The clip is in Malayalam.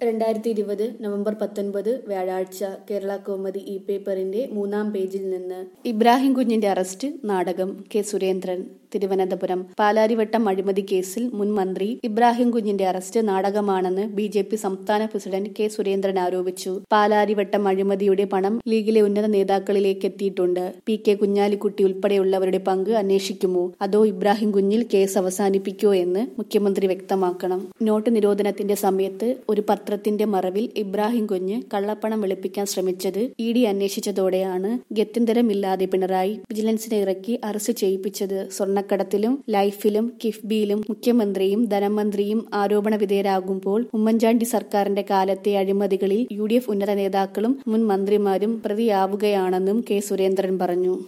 രണ്ടായിരത്തി ഇരുപത് നവംബർ പത്തൊൻപത് വ്യാഴാഴ്ച കേരള കൗമുദി ഇ പേപ്പറിന്റെ മൂന്നാം പേജിൽ നിന്ന് ഇബ്രാഹിം കുഞ്ഞിന്റെ അറസ്റ്റ് നാടകം കെ സുരേന്ദ്രൻ തിരുവനന്തപുരം പാലാരിവട്ടം അഴിമതി കേസിൽ മുൻ മന്ത്രി ഇബ്രാഹിം കുഞ്ഞിന്റെ അറസ്റ്റ് നാടകമാണെന്ന് ബി ജെ പി സംസ്ഥാന പ്രസിഡന്റ് കെ സുരേന്ദ്രൻ ആരോപിച്ചു പാലാരിവട്ടം അഴിമതിയുടെ പണം ലീഗിലെ ഉന്നത നേതാക്കളിലേക്ക് എത്തിയിട്ടുണ്ട് പി കെ കുഞ്ഞാലിക്കുട്ടി ഉൾപ്പെടെയുള്ളവരുടെ പങ്ക് അന്വേഷിക്കുമോ അതോ ഇബ്രാഹിം കുഞ്ഞിൽ കേസ് അവസാനിപ്പിക്കോ എന്ന് മുഖ്യമന്ത്രി വ്യക്തമാക്കണം നോട്ട് നിരോധനത്തിന്റെ സമയത്ത് ഒരു പത്രത്തിന്റെ മറവിൽ ഇബ്രാഹിം കുഞ്ഞ് കള്ളപ്പണം വെളുപ്പിക്കാൻ ശ്രമിച്ചത് ഇ ഡി അന്വേഷിച്ചതോടെയാണ് ഗത്യന്തരമില്ലാതെ പിണറായി വിജിലൻസിനെ ഇറക്കി അറസ്റ്റ് ചെയ്യിപ്പിച്ചത് സ്വർണ്ണക്കടത്തിലും ലൈഫിലും കിഫ്ബിയിലും മുഖ്യമന്ത്രിയും ധനമന്ത്രിയും ആരോപണ വിധേയരാകുമ്പോൾ ഉമ്മൻചാണ്ടി സർക്കാരിന്റെ കാലത്തെ അഴിമതികളിൽ യു ഡി എഫ് ഉന്നത നേതാക്കളും മുൻ മന്ത്രിമാരും പ്രതിയാവുകയാണെന്നും കെ സുരേന്ദ്രൻ പറഞ്ഞു